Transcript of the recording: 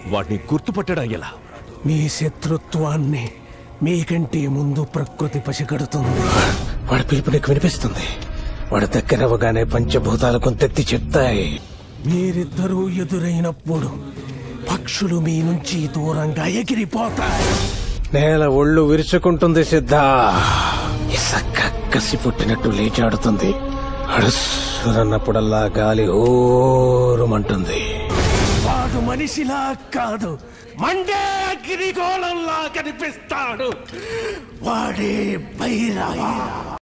వాడిని గుర్తుపట్టడం ఎలా మీ శత్రుత్వాన్ని మీకంటే ముందు ప్రకృతి పసిగడుతుంది వాడి పిలుపు నీకు వినిపిస్తుంది వాడు దగ్గరవగానే పంచభూతాలు కొంతెత్తి చెప్తాయి మీరిద్దరూ ఎదురైనప్పుడు పక్షులు మీ నుంచి దూరంగా ఎగిరిపోతాయి నేల ఒళ్ళు విరుచుకుంటుంది సిద్ధ ఇసక్క కసి పుట్టినట్టు లేచాడుతుంది అడుసురన్నప్పుడల్లా గాలి ఓరుమంటుంది వాడు మనిషిలా కాదు మండే అగ్నిగోళంలా కనిపిస్తాడు వాడే బైరా